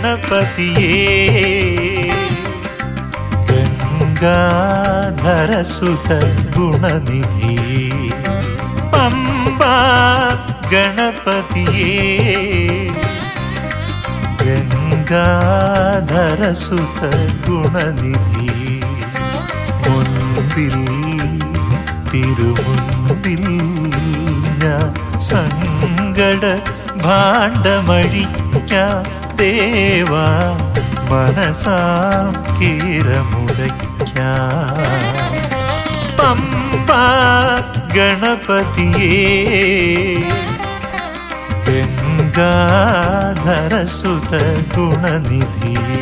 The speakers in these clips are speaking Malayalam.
ഗണപതിയേ ഗംഗാധരസുത ഗുണനിധി പമ്പ ഗണപതിയേ ഗംഗാധരസുത ഗുണനിധി മുൻപിൽ തിരുമുൻപിൽ ഞാൻ സങ്കട ഭാണ്ഡമഴിക്കാം ദേവാ മനസാം കീരമുടയ്ക്കാം പമ്പ ഗണപതിയേ ഗംഗാധരസുത ഗുണനിധിയേ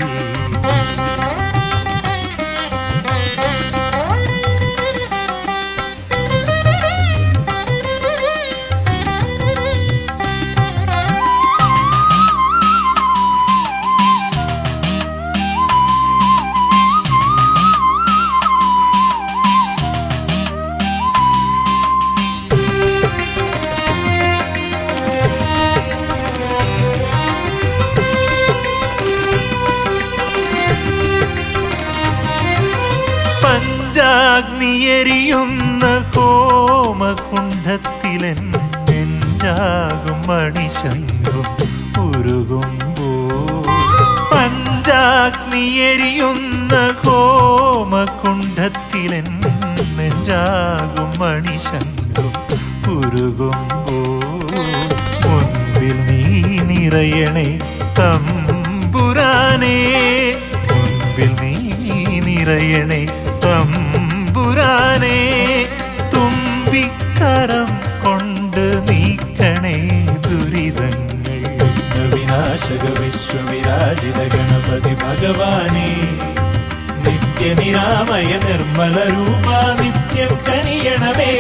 പഞ്ചാഗ്നിയെരിയുന്ന ഹോമകുണ്ഡത്തിലൻ നെഞ്ചാകും മണിശങ്കും ഉരുകുമ്പോൾ പഞ്ചാഗ്നിയെരിയുന്ന ഹോമകുണ്ഡത്തിലൻ നെഞ്ചാകും മണിശങ്കും ഉരുകുമ്പോൾ മുൻപിൽ നീ നിറയണേ തമ്പുരാനേ മുൻപിൽ നീ നിറയണേ തമ്പുരാനേ തുമ്പിക്കരം കൊണ്ട് നീക്കണേ ദുരിതങ്ങൾ വിനാശക വിശ്വവിരാജിത ഗണപതി ഭഗവാനെ നിത്യനിരാമയ നിർമ്മല രൂപ നിത്യം കനിയണമേ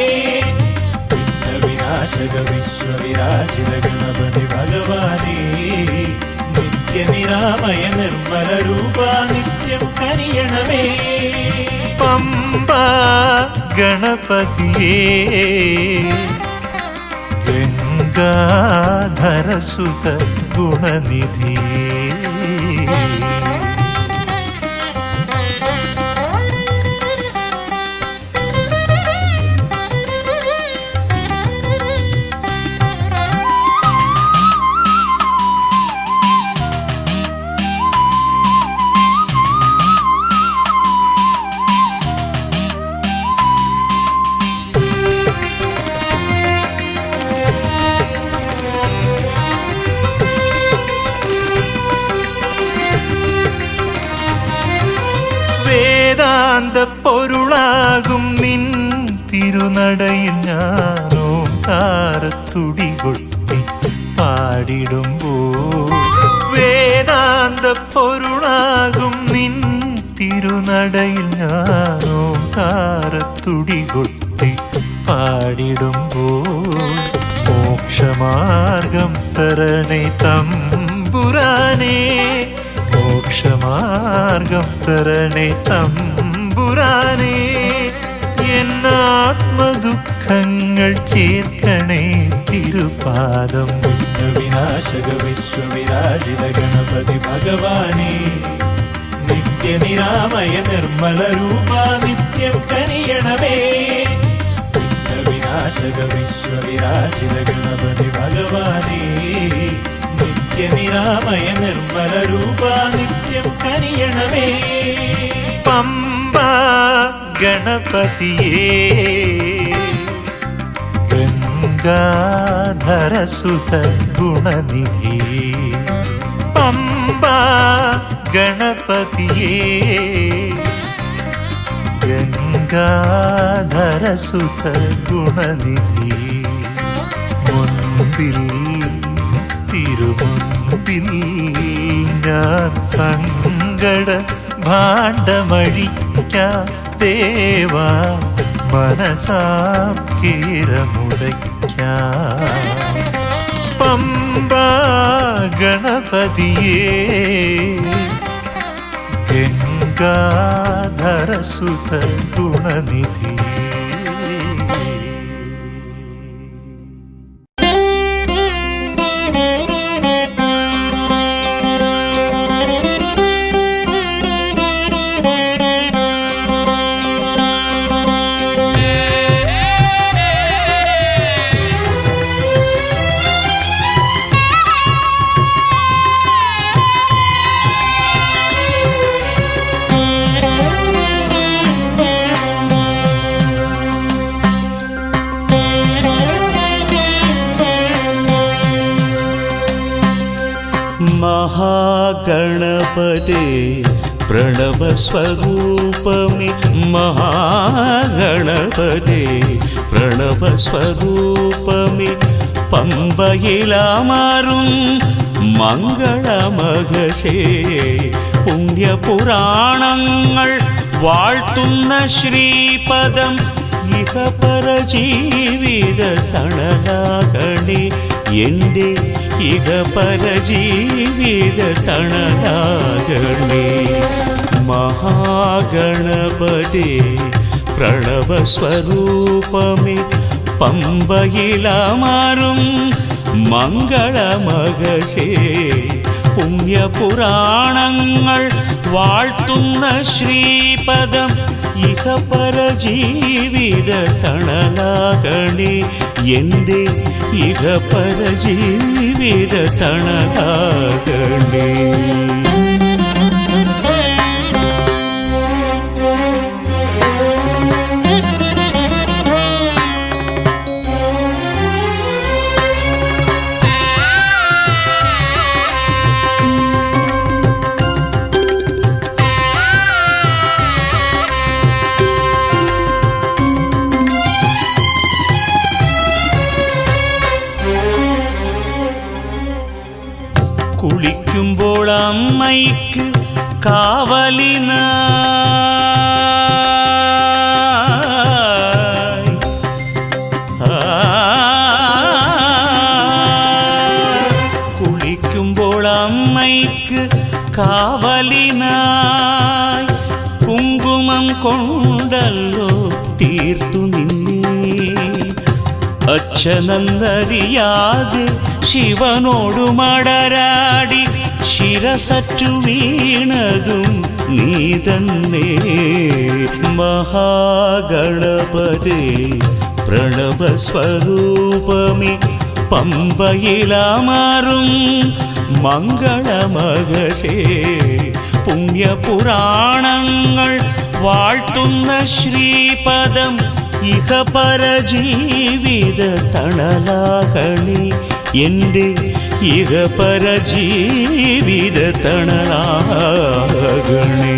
വിനാശക വിശ്വവിരാജിത ഗണപതി ഭഗവാനെ നിത്യനിരാമയ നിർമ്മല രൂപ നിത്യം കനിയണമേ പമ്പ ഗണപതിയേ ഗംഗാധരസുത ഗുണനിധിയേ വേദാന്ത പൊരുളാകും നിൻ തിരുനടയിൽ ഞാനോ കാരത്തുടി കൊട്ടി പാടിടുമ്പോൾ വേദാന്ത പൊരുളാകും നിൻ തിരുനടയിൽ ഞാനോ കാരത്തുടി കൊട്ടി പാടിടുമ്പോൾ മോക്ഷമാർഗം തരണേ തമ്പുരാനേ മോക്ഷമാർഗം തരണേ തമ്പുരാനേ എന്നാത്മദുഃഖങ്ങൾ ചേർക്കണേ തിരുപാദം വിനാശക വിശ്വവിരാജിത ഗണപതി ഭഗവാനെ നിത്യനിരാമയ നിർമ്മല രൂപ നിത്യം കനിയണമേ വിനാശക വിശ്വവിരാജിത ഗണപതി ഭഗവാനെ നിത്യനിരാമയ നിർമ്മല രൂപ നിത്യം കനിയണമേ പമ്പ ഗണപതിയേ ഗംഗാധരസുത ഗുണനിധി പമ്പ ഗണപതിയേ ഗംഗാധരസുത ഗുണനിധി മുൻപിൽ തിരുമുൻപിൽ ഞാൻ സങ്കട ഭാണ്ഡമഴിക്കാം ദേവാ മനസാം കീരമുടയ്ക്കാം പമ്പ ഗണപതിയേ ഗംഗാധരസുത ഗുണനിധി Thank you. മഹാഗണപതേ പ്രണവസ്വരൂപമേ മഹാഗണപതേ പ്രണവസ്വരൂപമേ പമ്പയിലാമാറും മംഗളമകസേ പുണ്യപുരാണങ്ങൾ വാഴ്ത്തുന്ന ശ്രീപദം ഇഹപര ജീവിത തണലാകണേ എൻ്റെ ഇഹപര ജീവിത തണലാകണേ മഹാഗണപതേ പ്രണവസ്വരൂപമേ പമ്പയിലമാറും മംഗളമകസേ പുണ്യപുരാണങ്ങൾ വാഴ്ത്തുന്ന ശ്രീപദം ഇഹപര ജീവിത തണലാകണേ എൻ്റെ ഇഹപര ജീവിത തണലാകണേ കുളിക്കുമ്പോൾ അമ്മയ്ക്ക് കാവലിനായി കുളിക്കുമ്പോൾ അമ്മയ്ക്ക് കാവലിനായി കുങ്കുമം കൊണ്ടല്ലോ തീർത്തു നിന്നേ അച്ഛനെന്നറിയാതെ ശിവനോടു മടരാടി ശിരസറ്റു വീണതും നീ തന്നെ മഹാഗണപതേ പ്രണവസ്വരൂപമേ പമ്പയിലമാറും മംഗളമകസേ പുണ്യപുരാണങ്ങൾ വാഴ്ത്തുന്ന ശ്രീപദം ഇഹപര ജീവിത തണലാകണി എൻ്റെ ഇഹപര ജീവിത തണലാകണി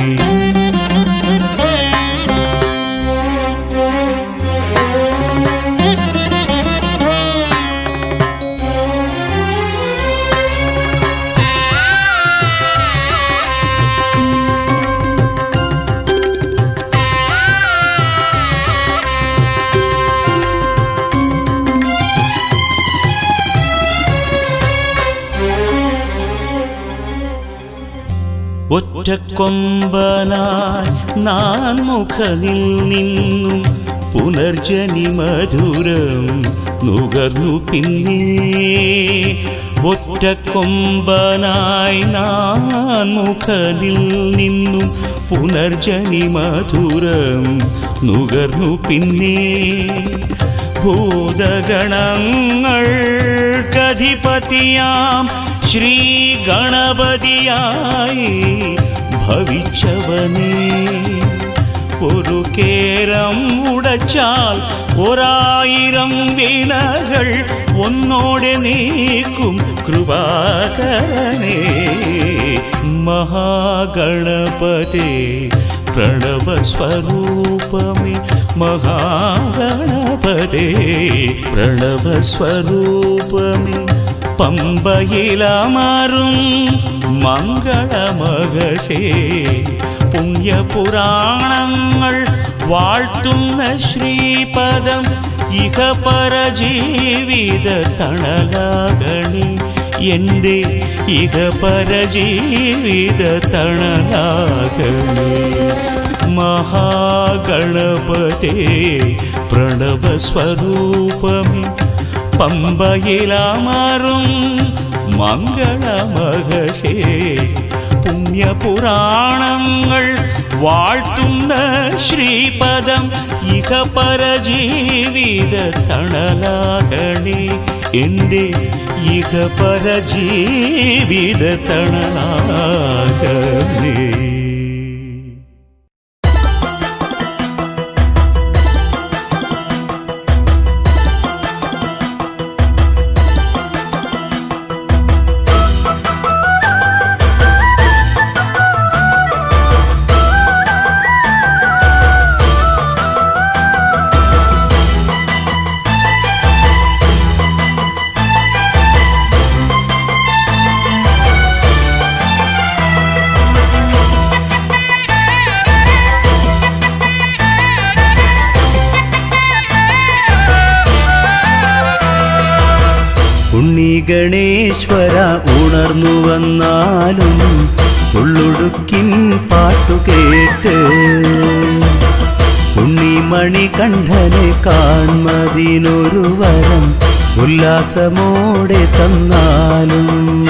ഒറ്റക്കൊമ്പനായി നാൻ മുഖനിൽ നിന്നും പുനർജനി മധുരം നുകർന്നു പിന്നെ ഒറ്റക്കൊമ്പനായി നാൻ മുഖനിൽ നിന്നും പുനർജനി മധുരം നുകർന്നു പിന്നെ ഭൂതഗണങ്ങൾ കധിപതിയാം ശ്രീ ഗണപതിയായി ഭവിച്ചവനേ ഒരു കേരം ഉടച്ചാൽ ഒരായിരം വിനകൾ ഒന്നോടെ നീക്കും കൃപാകരനേ മഹാഗണപതേ പ്രണവസ്വരൂപമേ മഹാഗണപതേ പ്രണവസ്വരൂപമേ പമ്പയിലമാറും മംഗളമകസേ പുണ്യപുരാണങ്ങൾ വാഴ്ത്തുന്ന ശ്രീപദം ഇഹപര ജീവിത തണലാകണി എൻ്റെ ഇഹപര ജീവിത തണലാകണി മഹാഗണപതേ പ്രണവസ്വരൂപമേ പമ്പയിലമാറും മംഗളമകസേ പുണ്യപുരാണങ്ങൾ വാഴ്ത്തുന്ന ശ്രീപദം ഇഹപര ജീവിത തണലാകണി എൻ്റെ ഇഹപര ജീവിത തണലാകണി ും ഗണേശ്വര ഉണർന്നു വന്നാലും ഉള്ളൊടുക്കിൻ പാട്ടുകേട്ട് ഉണ്ണിമണി കണ്ഠനെ കാൺമതിനൊരു വരം ഉല്ലാസമോടെ തന്നാലും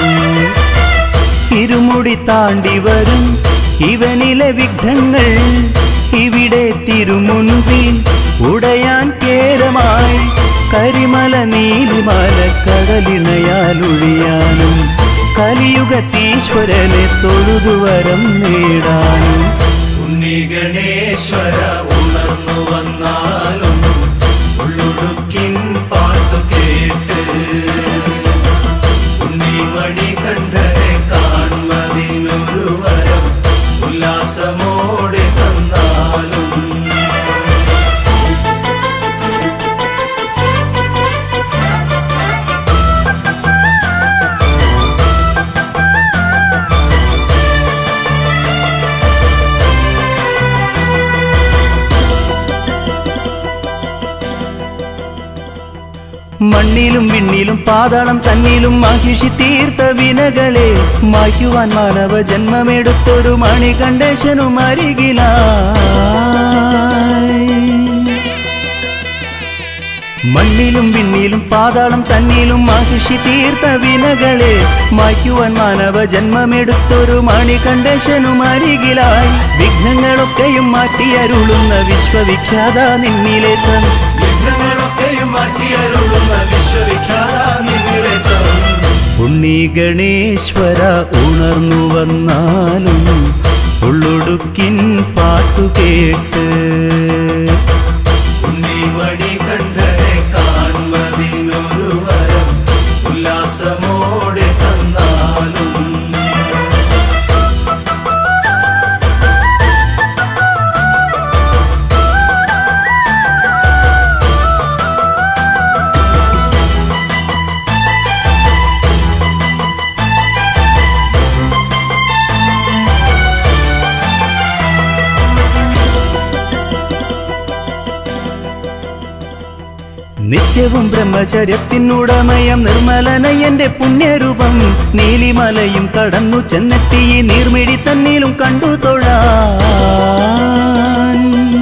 ഇരുമുടി താണ്ടി വരും ഇവനിലെ വിഘ്നങ്ങൾ ഇവിടെ തിരുമുൻപിൽ ഉടയാൻ കേരമായി കരിമല നീലിമല കടലിണയാൽ ഒഴിയാനും കലിയുഗത്തീശ്വരനെ തൊഴുതുവരം നേടാനും ഉണ്ണി ഗണേശ്വര ഉണർന്നു വന്നാലും ഉള്ളൊടുക്കിൻ പാട്ടു കേട്ട് ഉണ്ണിമണി കണ്ഠനെ കാൺമതിനൊരു വരം ഉല്ലാസമോടെ തന്നാലും മണ്ണിലും വിണ്ണിലും പാതാളം തന്നിലും മഹിഷി തീർത്ത വിനകളെ മായ്ക്കുവാൻ മാനവ ജന്മമെടുത്തൊരു മണികണ്ഠേശനും അരികിലായി മണ്ണിലും വിണ്ണിലും പാതാളം തന്നിലും മഹിഷി തീർത്ത വിനകളെ മായ്ക്കുവാൻ മാനവ ജന്മമെടുത്തൊരു മണികണ്ഠേശനും അരികിലായി വിഘ്നങ്ങളൊക്കെയും മാറ്റിയരുളുന്ന വിശ്വവിഖ്യാത നിന്നിലേത്തം വിഘ്നങ്ങളൊക്കെയും മാറ്റിയരുളുന്ന വിശ്വവിഖ്യാത നിന്നിലേത്തം ഉണ്ണി ഗണേശ്വര ഉണർന്നു വന്നാലും ഉള്ളൊടുക്കിൻ പാട്ടുകേട്ട് ഉണ്ണിമണി കണ്ഠനെ കാൺമതിനൊരു വരം ഉല്ലാസമോടെ തന്നാലും നിത്യവും ബ്രഹ്മചര്യത്തിനുടമയം നിർമ്മലനയന്റെ പുണ്യരൂപം നീലിമലയും കടന്നു ചെന്നെത്തി ഈ നീർമിഴി തന്നിലും കണ്ടു തൊഴാൻ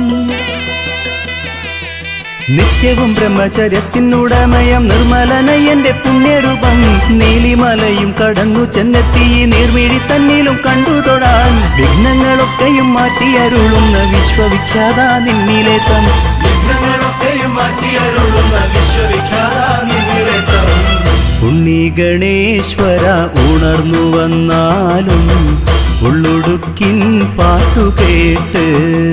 നിത്യവും ബ്രഹ്മചര്യത്തിനുടമയം നിർമ്മലനയന്റെ പുണ്യരൂപം നീലിമലയും കടന്നു ചെന്നെത്തി ഈ നീർമിഴി തന്നിലും കണ്ടു തൊടാൻ വിഘ്നങ്ങളൊക്കെയും മാറ്റിയരുളുന്ന വിശ്വവിഖ്യാത നിന്നിലേത്തം വിഘ്നങ്ങളൊക്കെയും മാറ്റിയരുളുന്ന വിശ്വവിഖ്യാത നിന്നിലേത്തം ഉണ്ണി ഗണേശ്വര ഉണർന്നു വന്നാലും ഉള്ളൊടുക്കിൻ പാട്ടുകേട്ട്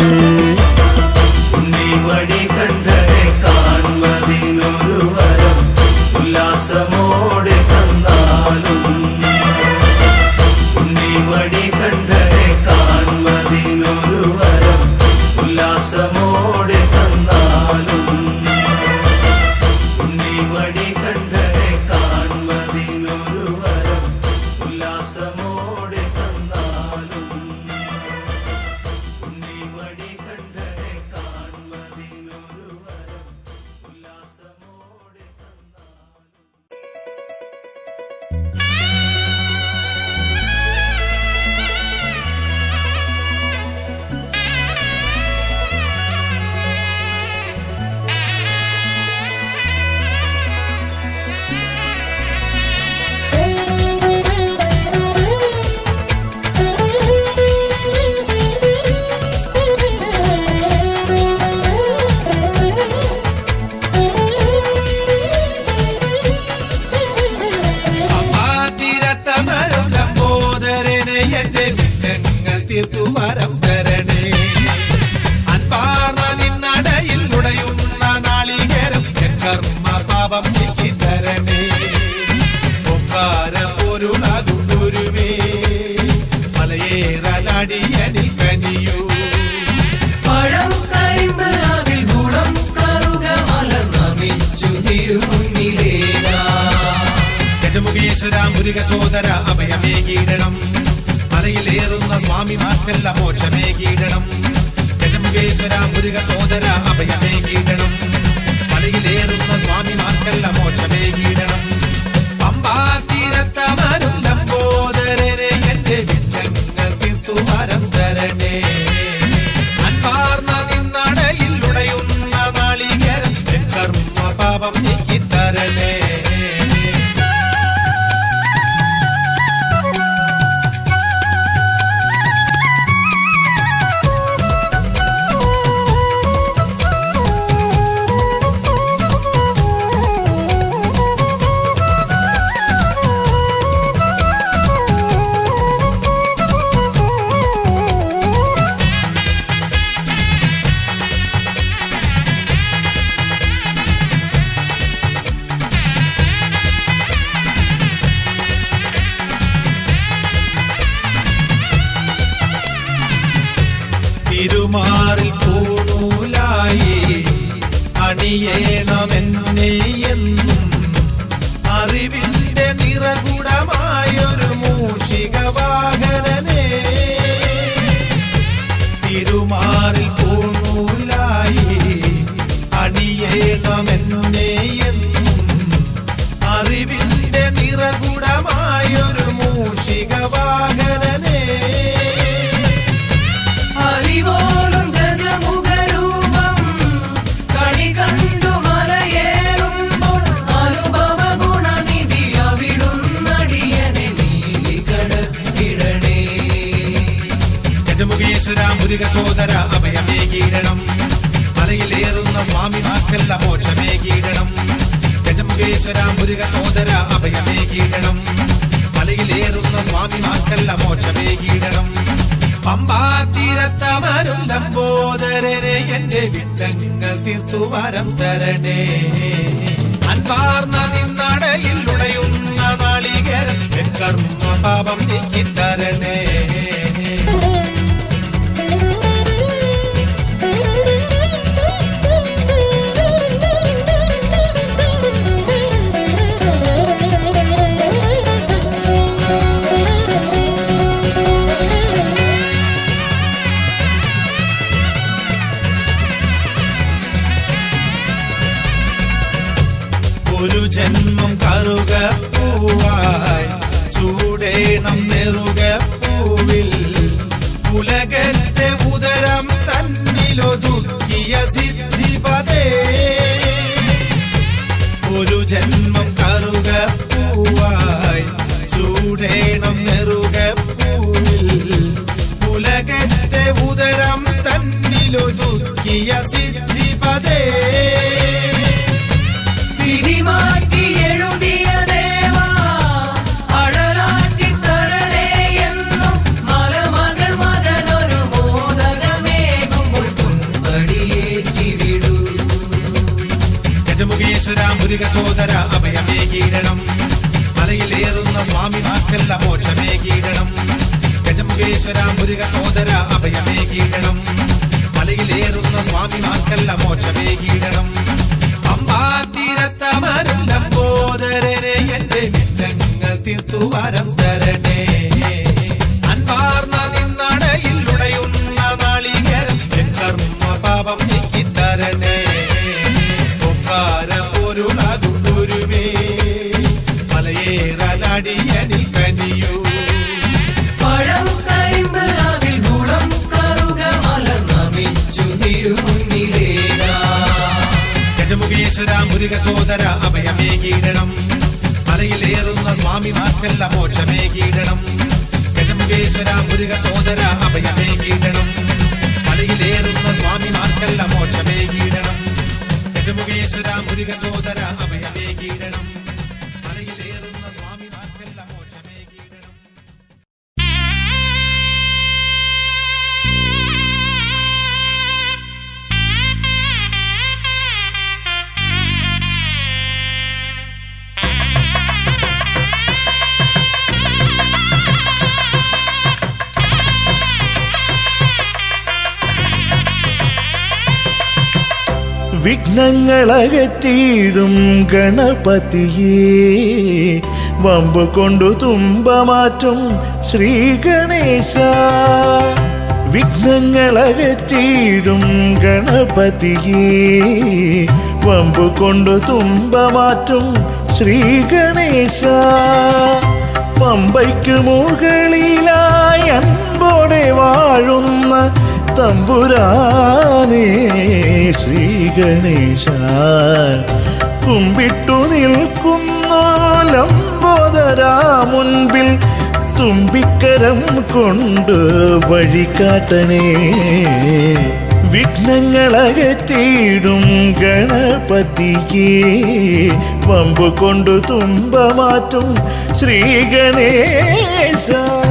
ഉണ്ണിമണി കണ്ഠനെ കാൺമതിനൊരു വരം ഉല്ലാസമോടെ തന്നാലും ഉണ്ണിമണി കണ്ഠനെ കാൺമതിനൊരു വരം ഉല്ലാസമോടെ തന്നാലും ഉണ്ണിമണി കണ്ഠനെ കാൺമതിനൊരു വരം ഉല്ലാസമോടെ തന്നാലും ഉണ്ണിമണി കണ്ഠനെ കാൺമതിനൊരു വരം ഉല്ലാസമോടെ തന്നാലും തീരത്തമരം ലംബോദരനെ എന്റെ വിഘ്നങ്ങൾ തീർത്തു വരം തരണേ അൻപാർന്ന നിന്നടയിൽ ഉടയുന്ന നാളികേരം എൻ കർമ്മ പാപം നീക്കി തരണേ ഒക്കാര പൊരുളകുരുവേ മലയേറാനടിയനിൽ കനിയൂ പഴം കരിമ്പ് അതിൽ ഗുണം കറുക മലർന്നമിച്ചു തിരുമുന്നിലേനാ ഗജമുഖേശ്വര മുരുക സോദര അഭയമേകീടണം മലയിലേറുന്ന സ്വാമിമാർക്കല്ല മോക്ഷമേകീടണം ഗജമുഖേശ്വര മുരുക സോദര അഭയമേകീടണം മലയിലേറുന്ന സ്വാമിമാർക്കല്ല മോക്ഷമേകീടണം പമ്പാ സ്വാമിമാർക്കല്ല മോക്ഷമേ കീടണം ഗജമുഖേശ്വര മുരുക സോദര അഭയമേ കീടണം മലയിലേറുന്ന സ്വാമിമാർക്കല്ല മോക്ഷമേ കീടണം പമ്പാ തീരത്തമരും ലംബോദരനെ എന്റെ വിട്ടങ്ങൾ തീർത്തു വരം തരണേ അൻപാർന്ന നിന്നടയിൽ ഉടയുന്ന നാളികേരം എൻ കർമ്മ പാപം നീക്കിത്തരണേ ഒരു ജന്മം കറുക പൂവായി ചൂടേണം നെറുക പൂവിൽ ഉലകത്തെ ഉദരം തന്നിലൊതുക്കിയ സിദ്ധിപതേ ഒരു ജന്മം കറുക പൂവായി ചൂടേണം നെറുക പൂവിൽ ഉലകത്തെ ഉദരം തന്നിലൊതുക്കിയ സിദ്ധിപതേ വിധിമാറ്റി എഴുതിയ ദേവാ അഴലാറ്റി തരണേ എന്നും മലമകൾ മകനൊരു മോദകമേകുമ്പോൾ പൊൻപടിയേറ്റി വിടൂ ഗജമുഖേശ്വര മുരുക സോദര അഭയമേ കീടണം മലയിലേറുന്ന സ്വാമിമാർക്കല്ല മോക്ഷമേ കീടണം ഗജമുഖേശ്വര മുരുക സോദര അഭയമേ കീടണം മലയിലേറുന്ന സ്വാമിമാർക്കല്ല മോക്ഷമേ കീടണം അമ്പാ തീരത്തമരും ലംബോദരനെ എന്റെ വിറ്റങ്ങൾ തീർത്തു വരം തരണേ അൻപാർന്ന നിന്നടയിൽ ഉടയുന്ന നാളികേരം എൻ കർമ്മ പാപം നീക്കിത്തരണേ ഒക്കാര പൊരുളാകും ഗുരുവേ മലയേറലടിയനിൽ കനിയൂ പഴം കരിമ്പ് അതിൽ ഗുണം കറുക മലർ നമിച്ചു തിരുമുന്നിലേകാ ഗജമുഖേശ്വര മുരുക സോദര അഭയമേ കീടണം മലയിലേറുന്ന സ്വാമിമാർക്കല്ല മോക്ഷമേ കീടണം ഗജമുഖേശ്വര മുരുക സോദര അഭയമേ കീടണം മലയിലേറുന്ന സ്വാമിമാർക്കല്ല മോക്ഷമേ കീടണം ഗജമുഖേശ്വര മുരുക സോദര അഭയമേ കീടണം മലയിലേറുന്ന സ്വാമിമാർക്കല്ല മോക്ഷമേ കീടണം വിഘ്നങ്ങളകറ്റിയിടും ഗണപതിയേ വമ്പ് കൊണ്ടു തുമ്പമാറ്റും ശ്രീ ഗണേശ വിഘ്നങ്ങളകറ്റിയിടും ഗണപതിയേ വമ്പ് കൊണ്ടു തുമ്പമാറ്റും ശ്രീ ഗണേശ പമ്പയ്ക്ക് മുകളിലായി അൻപോടെ വാഴുന്ന തമ്പുരാനേ ശ്രീ ഗണേശ കുമ്പിട്ടു നിൽക്കുന്നു ലംബോദരാ മുൻപിൽ തുമ്പിക്കരം കൊണ്ട് വഴികാട്ടണേ വിഘ്നങ്ങളകറ്റിയിടും ഗണപതിയെ വമ്പ് കൊണ്ടു തുമ്പമാറ്റും ശ്രീ ഗണേശ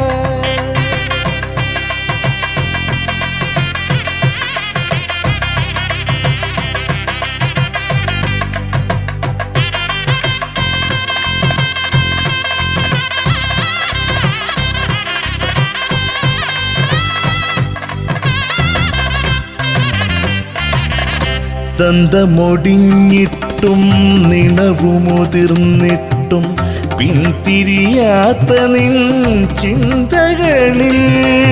ദന്തമൊടിഞ്ഞിട്ടും നിണവുമുതിർന്നിട്ടും പിന്തിരിയാത്ത നിൻ ചിന്തകളിൽ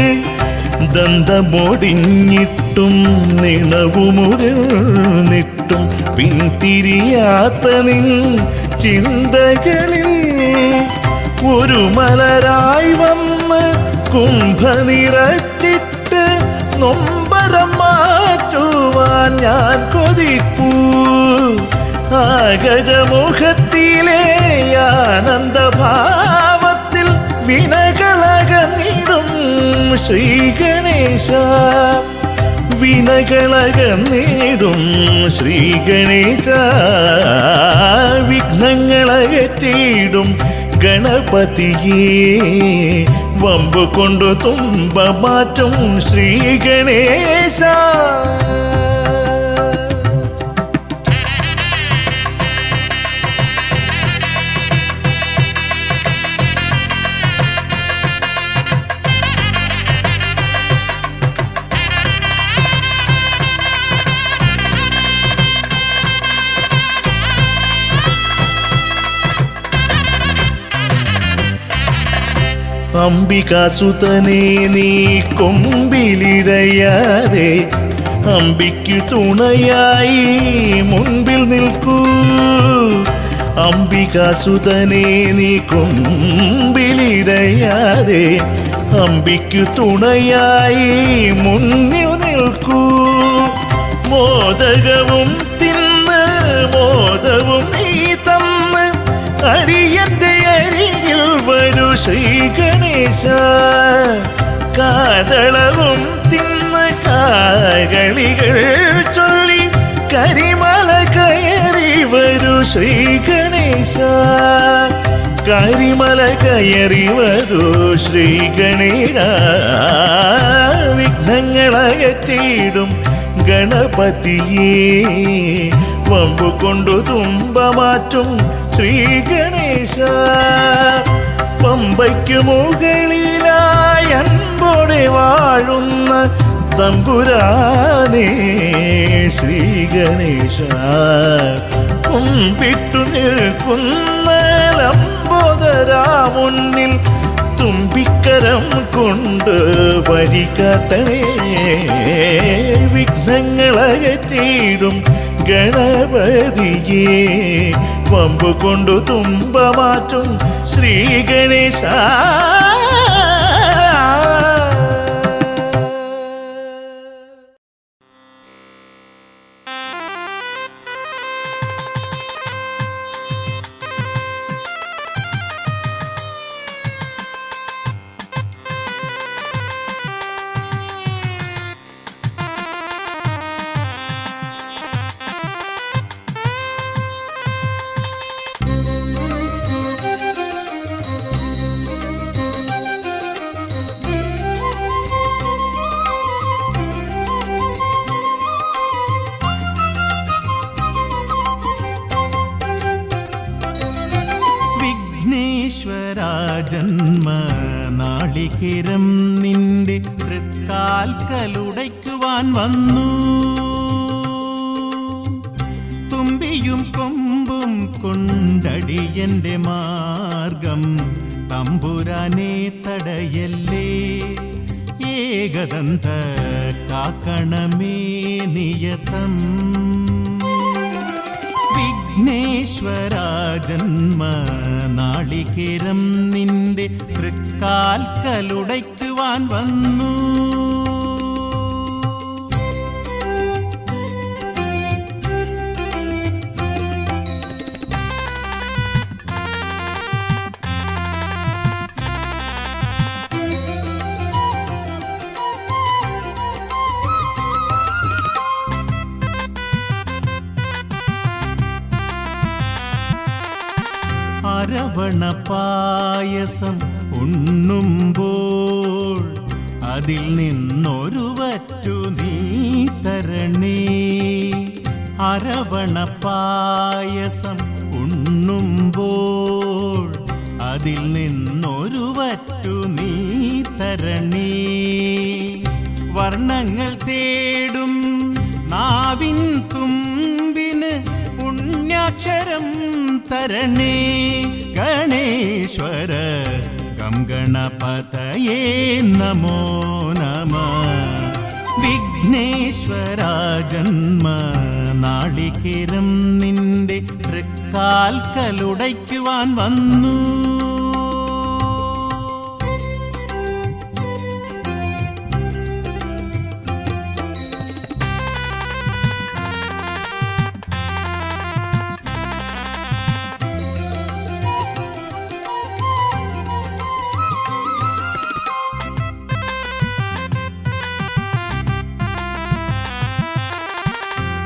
ദന്തമൊടിഞ്ഞിട്ടും നിണവുമുതിർന്നിട്ടും പിന്തിരിയാത്ത നിൻ ചിന്തകളിൽ ഒരു മലരായി വന്ന് കുംഭ നിറച്ചിട്ട് നൊമ്പരം മാറ്റുവാൻ ഞാൻ കൊതിപ്പൂ ആകജമുഖത്തിലെ ആനന്ദഭാവത്തിൽ വിനകളകന്നിടും ശ്രീ ഗണേശ വിനകളകന്നേടും ശ്രീ ഗണേശ വിഘ്നങ്ങളകറ്റിയിടും ഗണപതിയേ വമ്പ് കൊണ്ടു തുമ്പ മാറ്റും ശ്രീ ഗണേശ അംബികാസുതനെ നീ കൊമ്പിലിടയാതെ അമ്പിക്കു തുണയായി മുൻപിൽ നിൽക്കൂ അംബികാസുതനെ നീ കൊമ്പിലിടയാതെ അമ്പിക്കു തുണയായി മുന്നിൽ നിൽക്കൂ മോദകവും തിന്ന് മോദവും നീ തന്ന് അടിയന്റെ അരികിൽ വരൂ ശ്രീ ഗണേശ കാതളവും തിന്ന് കാകളികൾ ചൊല്ലി കരിമല കയറി വരൂ ശ്രീ ഗണേശ കരിമല കയറി വരൂ ശ്രീ ഗണേശ വിഘ്നങ്ങളകറ്റിയിടും ഗണപതിയേ വമ്പു കൊണ്ടു തുമ്പ മാറ്റും ശ്രീ ഗണേശ പമ്പയ്ക്കു മുകളിലായി അൻപോടെ വാഴുന്ന തമ്പുരാനേ ശ്രീ ഗണേശ കുമ്പിട്ടു നിൽക്കുന്ന ലംബോദരാ മുന്നിൽ തുമ്പിക്കരം കൊണ്ട് വഴികാട്ടണേ വിഘ്നങ്ങളകറ്റിയിടും ഗണപതിയെ വമ്പ് കൊണ്ടു തുമ്പ മാറ്റും ശ്രീ ഗണേശ വിഘ്നേശ്വര ജന്മ നാളികേരം നിന്റെ തൃക്കാൽക്കലുടയ്ക്കുവാൻ വന്നു തുമ്പിയും കൊമ്പും കൊണ്ടടിയന്റെ മാർഗം തമ്പുരാനെ തടയല്ലേ ഏകദന്ത കാക്കണമേ നിയതം വിഘ്നേശ്വര ജന്മ നാളികേരം നിന്റെ തൃക്കാൽക്കലുടയ്ക്കുവാൻ വന്നു അരവണ പായസം ഉണ്ണുമ്പോൾ അതിൽ നിന്നൊരു വറ്റു നീ തരണേ അരവണ പായസം ഉണ്ണുമ്പോൾ അതിൽ നിന്നൊരു വറ്റു നീ തരണേ വർണ്ണങ്ങൾ തേടും നാവിൻ തുമ്പിന് പുണ്യാക്ഷരം തരണേ ഗണേശ്വര ഗം ഗണപതയേ നമോ നമ വിഘ്നേശ്വര ജന്മ നാളികേരം നിന്റെ തൃക്കാൽക്കലുടയ്ക്കുവാൻ വന്നു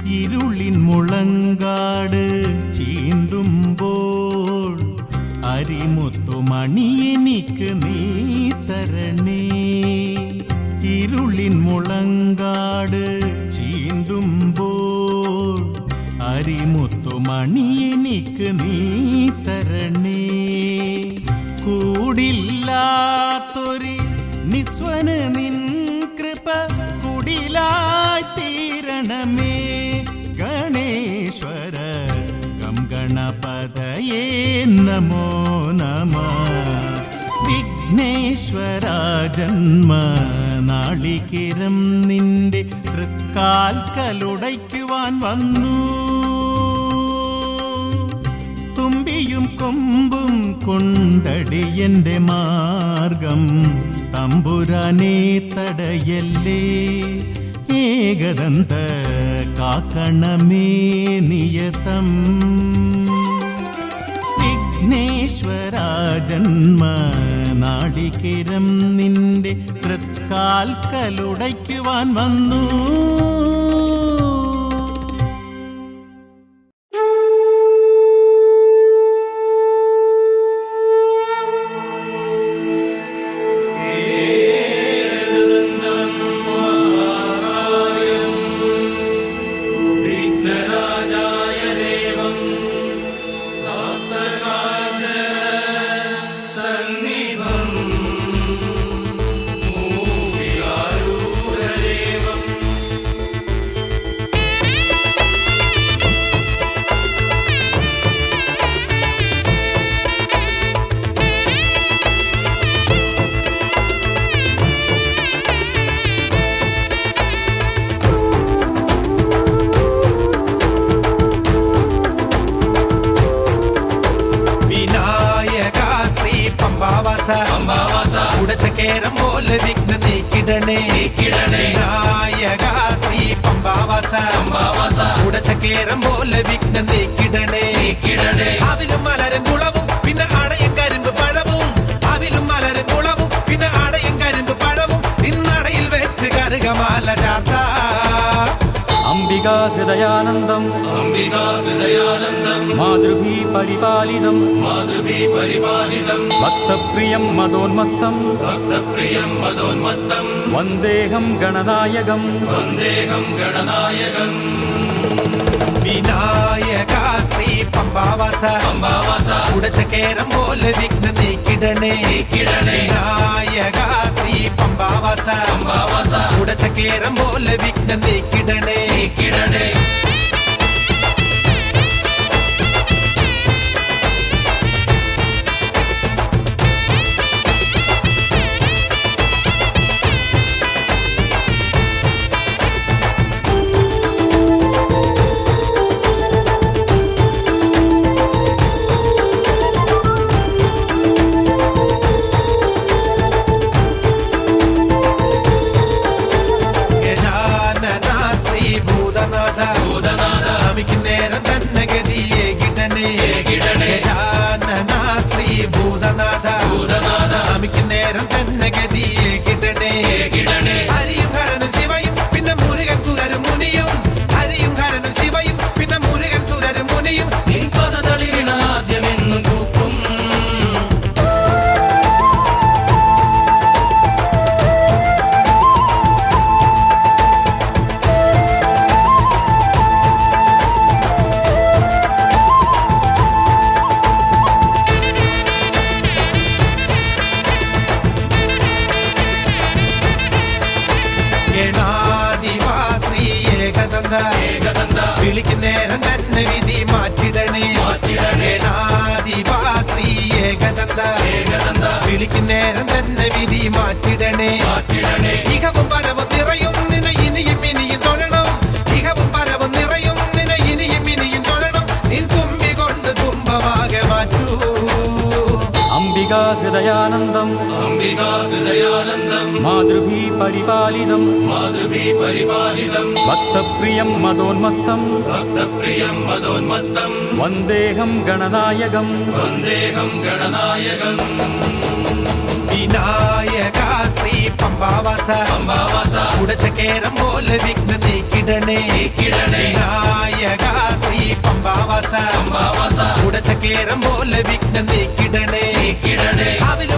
ഇരുളിൻ മുളങ്കാട് ചീന്തുമ്പോൾ അരിമുത്തുമണി എനിക്ക് നീ തരണേ ഇരുളിൻ മുളങ്കാട് ചീന്തുമ്പോൾ അരിമുത്തുമണി എനിക്ക് നീ തരണേ കൂടില്ലാത്തൊരു നിസ്വന് നിൻ കൃപ കുടിലായി തീരണമേ ഗണേശ്വര ഗം ഗണപതയേ നമോ നമ വിഘ്നേശ്വര ജന്മ നാളികേരം നിന്റെ തൃക്കാൽക്കലുടയ്ക്കുവാൻ വന്നു തുമ്പിയും കൊമ്പും കൊണ്ടടിയന്റെ മാർഗം തമ്പുരാനെ തടയല്ലേ ഏകദന്ത കാക്കണമേ നിയതം വിഘ്നേശ്വര ജന്മ നാളികേരം നിന്റെ തൃക്കാൽക്കലുടയ്ക്കുവാൻ വന്നു വിനായക ശ്രീ പമ്പാവാസ പമ്പാവാസ ഉടച്ചക്കേരം പോലെ വിഘ്ന നീക്കിടണേ നീക്കിടണേ വിനായക ശ്രീ പമ്പാവാസ പമ്പാവാസ ഉടച്ചക്കേരം പോലെ വിഘ്ന നീക്കിടണേ നീക്കിടണേ അവിലും മലരും കുളവും പിന്നെ അടയും കരിമ്പ് പഴവും അവിലും മലരും കുളവും പിന്നെ അടയും കരിമ്പ് പഴവും നിന്നടയിൽ വെച്ച് കരുകമാല ചാത്ത അംബികാ ഹൃദയാനന്ദം അംബികാ ഹൃദയാനന്ദം മാതൃഭീ പരിപാലിതം മാതൃഭീ പരിപാലിതം ഭക്തപ്രിയം മതോന്മത്തം ഭക്തപ്രിയം മതോന്മത്തം വന്ദേഹം ഗണനായകം വന്ദേഹം ഗണനായകം വിനായക ശ്രീ പമ്പാവാസ പമ്പാവാസ ഉടച്ചക്കേരം പോലെ വിഘ്ന നീക്കിടണേ നീക്കിടണേ വിനായക ശ്രീ പമ്പാവാസ പമ്പാവാസ ഉടച്ചക്കേരം പോലെ വിഘ്ന നീക്കിടണേ നീക്കിടണേ ഗജാനന ശ്രീ ഭൂതനാഥ ഭൂതനാഥ നമിക്ക് നേരം തന്നെ ഗതിയെ കിടണേ കിടണേ ഗജാനന ശ്രീ ഭൂതനാഥ ഭൂതനാഥ നമിക്ക് നേരം തന്നെ ഗതിയെ കിടണേ കിടണേ ഹരിയും ഹരനും ശിവയും പിന്നെ മുരുകൻ സുരരും മുനിയും ഹരിയും ഹരനും ശിവയും പിന്നെ മുരുകൻ സുരരും മുനിയും നിൻപദ തളിരിണ ആദ്യമെന്നും കൂപ്പും ഗണാധിവാസി ഏകദന്ത ഏകദന്ത വിളിക്കുന്നേരം തന്നെ വിധി മാറ്റിടണേ മാറ്റിടണേ ഗണാധിവാസി ഏകദന്ത ഏകദന്ത വിളിക്കുന്നേരം തന്നെ വിധി മാറ്റിടണേ മാറ്റിടണേ ഇഹവും പരവും നിറയും നിന ഇനിയും ഇനിയും തൊഴണം ഇഹവും പരവും നിറയും നിന ഇനിയും ഇനിയും തൊഴണം നിൻ തുമ്പി കൊണ്ട് തുമ്പമാകെ മാറ്റൂ അംബികാ ഹൃദയാനന്ദം അംബികാ ഹൃദയാനന്ദം മാതൃഭീ പരിപാലിതം മാതൃഭീ പരിപാലിതം ഭക്തപ്രിയം മതോന്മത്തം ഭക്തപ്രിയം മതോന്മത്തം വന്ദേഹം ഗണനായകം വന്ദേഹം ഗണനായകം വിനായക ശ്രീ പമ്പാവാസ പമ്പാവാസ ഉടച്ചക്കേരം പോലെ വിഘ്ന നീക്കിടണേ നീക്കിടണേ നായക ശ്രീ പമ്പാവാസ പമ്പാവാസ ഉടച്ചക്കേരം പോലെ വിഘ്ന നീക്കിടണേ നീക്കിടണേ